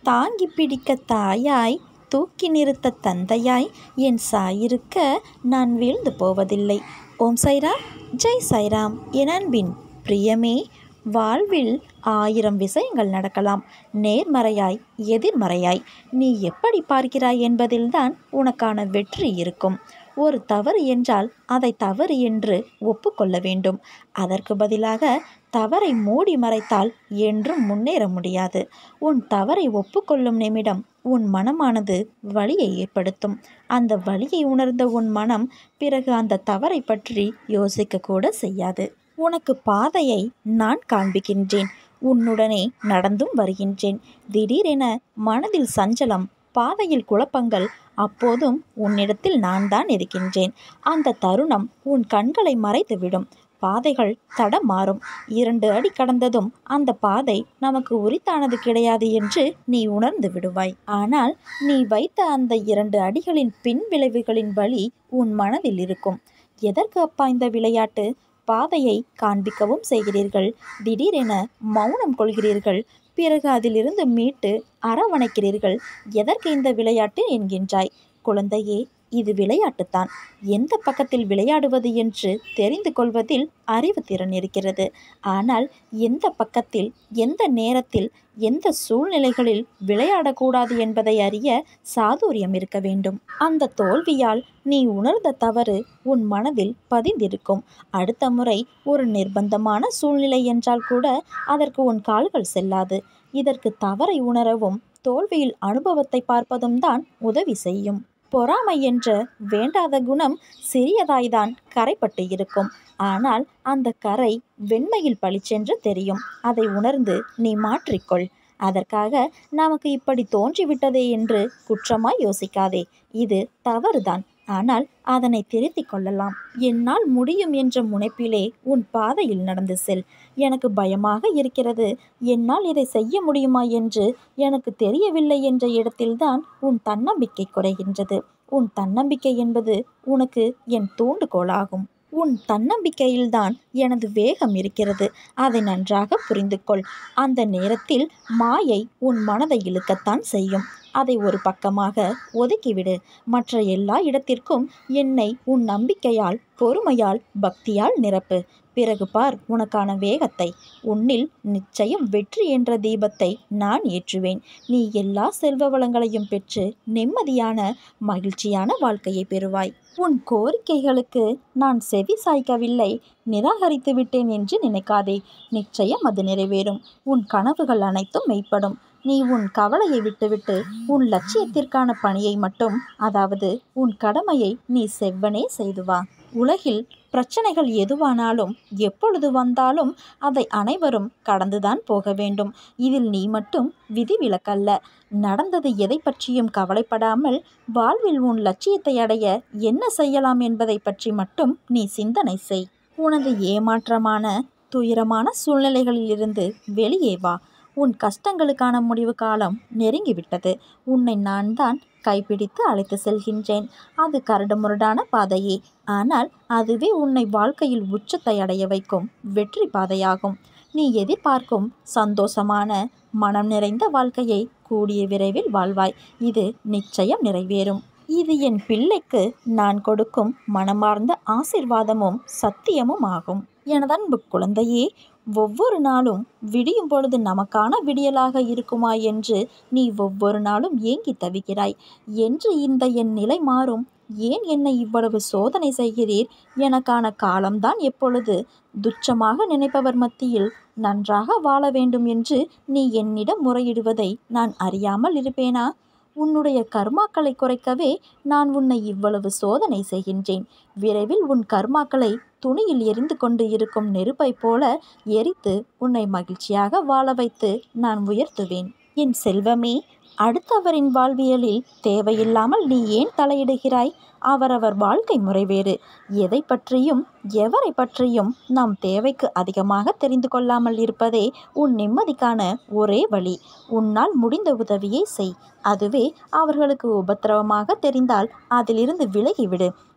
தாங்கி பிடிக்க தாயாய் தூக்கி நிறுத்த தந்தையாய் என் சாயிருக்க நான் வீழ்ந்து போவதில்லை ஓம் சைராம் ஜெய் சைராம் என் அன்பின் பிரியமே வாழ்வில் ஆயிரம் விஷயங்கள் நடக்கலாம் நேர்மறையாய் எதிர்மறையாய் நீ எப்படி பார்க்கிறாய் என்பதில்தான் உனக்கான வெற்றி இருக்கும் ஒரு தவறு என்றால் அதை தவறு என்று ஒப்புக்கொள்ள வேண்டும் அதற்கு பதிலாக தவறை மூடி மறைத்தால் என்றும் முன்னேற முடியாது உன் தவறை ஒப்புக்கொள்ளும் நிமிடம் உன் மனமானது வலியை ஏற்படுத்தும் அந்த வலியை உணர்ந்த உன் மனம் பிறகு அந்த தவறை பற்றி யோசிக்க கூட செய்யாது உனக்கு பாதையை நான் காண்பிக்கின்றேன் உன்னுடனே நடந்தும் வருகின்றேன் திடீரென மனதில் சஞ்சலம் பாதையில் குழப்பங்கள் அப்போதும் உன்னிடத்தில் நான் தான் இருக்கின்றேன் அந்த தருணம் உன் கண்களை மறைத்துவிடும் பாதைகள் தடம் மாறும் இரண்டு அடி கடந்ததும் அந்த பாதை நமக்கு உரித்தானது கிடையாது என்று நீ உணர்ந்து விடுவாய் ஆனால் நீ வைத்த அந்த இரண்டு அடிகளின் பின் விளைவுகளின் வழி உன் மனதில் இருக்கும் எதற்கு அப்பா இந்த விளையாட்டு பாதையை காண்பிக்கவும் செய்கிறீர்கள் திடீரென மௌனம் கொள்கிறீர்கள் பிறகு அதிலிருந்து மீட்டு அரவணைக்கிறீர்கள் எதற்கு இந்த விளையாட்டு என்கின்றாய் குழந்தையே இது விளையாட்டுத்தான் எந்த பக்கத்தில் விளையாடுவது என்று தெரிந்து கொள்வதில் அறிவு திறன் இருக்கிறது ஆனால் எந்த பக்கத்தில் எந்த நேரத்தில் எந்த சூழ்நிலைகளில் விளையாடக்கூடாது என்பதை அறிய சாதுரியம் இருக்க வேண்டும் அந்த தோல்வியால் நீ உணர்ந்த தவறு உன் மனதில் பதிந்திருக்கும் அடுத்த முறை ஒரு நிர்பந்தமான சூழ்நிலை என்றால் கூட அதற்கு உன் கால்கள் செல்லாது இதற்கு தவறை உணரவும் தோல்வியில் அனுபவத்தை பார்ப்பதும் தான் உதவி செய்யும் பொறாமை என்ற வேண்டாத குணம் சிறியதாய்தான் கரைப்பட்டு இருக்கும் ஆனால் அந்த கரை வெண்மையில் பளிச்சென்று தெரியும் அதை உணர்ந்து நீ மாற்றிக்கொள் அதற்காக நமக்கு இப்படி தோன்றிவிட்டதே என்று குற்றமாய் யோசிக்காதே இது தவறுதான் ஆனால் அதனை திருத்திக் கொள்ளலாம் என்னால் முடியும் என்ற முனைப்பிலே உன் பாதையில் நடந்து செல் எனக்கு பயமாக இருக்கிறது என்னால் இதை செய்ய முடியுமா என்று எனக்கு தெரியவில்லை என்ற இடத்தில்தான் உன் தன்னம்பிக்கை குறைகின்றது உன் தன்னம்பிக்கை என்பது உனக்கு என் தூண்டுகோலாகும் உன் தன்னம்பிக்கையில்தான் எனது வேகம் இருக்கிறது அதை நன்றாக புரிந்து கொள் அந்த நேரத்தில் மாயை உன் மனதை இழுக்கத்தான் செய்யும் அதை ஒரு பக்கமாக ஒதுக்கிவிடு மற்ற எல்லா இடத்திற்கும் என்னை உன் நம்பிக்கையால் பொறுமையால் பக்தியால் நிரப்பு பிறகு பார் உனக்கான வேகத்தை உன்னில் நிச்சயம் வெற்றி என்ற தீபத்தை நான் ஏற்றுவேன் நீ எல்லா செல்வ வளங்களையும் பெற்று நிம்மதியான மகிழ்ச்சியான வாழ்க்கையை பெறுவாய் உன் கோரிக்கைகளுக்கு நான் செவி சாய்க்கவில்லை நிராகரித்து விட்டேன் என்று நினைக்காதே நிச்சயம் அது நிறைவேறும் உன் கனவுகள் அனைத்தும் மெய்ப்படும் நீ உன் கவலையை விட்டுவிட்டு உன் லட்சியத்திற்கான பணியை மட்டும் அதாவது உன் கடமையை நீ செவ்வனே செய்து வா உலகில் பிரச்சனைகள் எதுவானாலும் எப்பொழுது வந்தாலும் அதை அனைவரும் கடந்துதான் போக வேண்டும் இதில் நீ மட்டும் விதிவிலக்கல்ல நடந்தது எதை பற்றியும் கவலைப்படாமல் வாழ்வில் உன் லட்சியத்தை அடைய என்ன செய்யலாம் என்பதை பற்றி மட்டும் நீ சிந்தனை செய் உனது ஏமாற்றமான துயரமான சூழ்நிலைகளிலிருந்து வெளியே வா உன் கஷ்டங்களுக்கான முடிவு காலம் நெருங்கிவிட்டது உன்னை நான் தான் கைப்பிடித்து அழைத்து செல்கின்றேன் அது கரடுமுரடான பாதையே ஆனால் அதுவே உன்னை வாழ்க்கையில் உச்சத்தை அடைய வைக்கும் வெற்றி பாதையாகும் நீ எதிர்பார்க்கும் சந்தோஷமான மனம் நிறைந்த வாழ்க்கையை கூடிய விரைவில் வாழ்வாய் இது நிச்சயம் நிறைவேறும் இது என் பிள்ளைக்கு நான் கொடுக்கும் மனமார்ந்த ஆசிர்வாதமும் சத்தியமும் ஆகும் எனதன்பு குழந்தையே ஒவ்வொரு நாளும் விடியும் பொழுது நமக்கான விடியலாக இருக்குமா என்று நீ ஒவ்வொரு நாளும் ஏங்கி தவிக்கிறாய் என்று இந்த என் நிலை மாறும் ஏன் என்னை இவ்வளவு சோதனை செய்கிறீர் எனக்கான காலம்தான் எப்பொழுது துச்சமாக நினைப்பவர் மத்தியில் நன்றாக வாழ வேண்டும் என்று நீ என்னிடம் முறையிடுவதை நான் அறியாமல் இருப்பேனா உன்னுடைய கர்மாக்களை குறைக்கவே நான் உன்னை இவ்வளவு சோதனை செய்கின்றேன் விரைவில் உன் கர்மாக்களை துணியில் எரிந்து கொண்டு இருக்கும் நெருப்பைப் போல எரித்து உன்னை மகிழ்ச்சியாக வாழ வைத்து நான் உயர்த்துவேன் என் செல்வமே அடுத்தவரின் வாழ்வியலில் தேவையில்லாமல் நீ ஏன் தலையிடுகிறாய் அவரவர் வாழ்க்கை முறை வேறு எதை பற்றியும் எவரை பற்றியும் நம் தேவைக்கு அதிகமாக தெரிந்து கொள்ளாமல் இருப்பதே உன் நிம்மதிக்கான ஒரே வழி உன்னால் முடிந்த உதவியை செய் அதுவே அவர்களுக்கு உபத்திரவமாக தெரிந்தால் அதிலிருந்து விலகிவிடு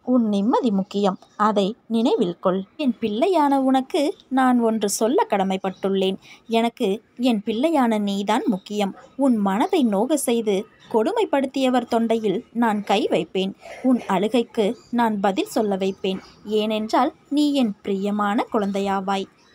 உன் நிம்மதி முக்கியம் அதை நினைவில் கொள் என் பிள்ளையான உனக்கு நான் ஒன்று சொல்ல கடமைப்பட்டுள்ளேன் எனக்கு என் பிள்ளையான நீதான் முக்கியம் உன் மனதை நோக செய்து கொடுமைப்படுத்தியவர் தொண்டையில் நான் கை வைப்பேன் உன் அழுகைக்கு நான் பதில் சொல்ல வைப்பேன் ஏனென்றால் நீ என் பிரியமான குழந்தையாவாய்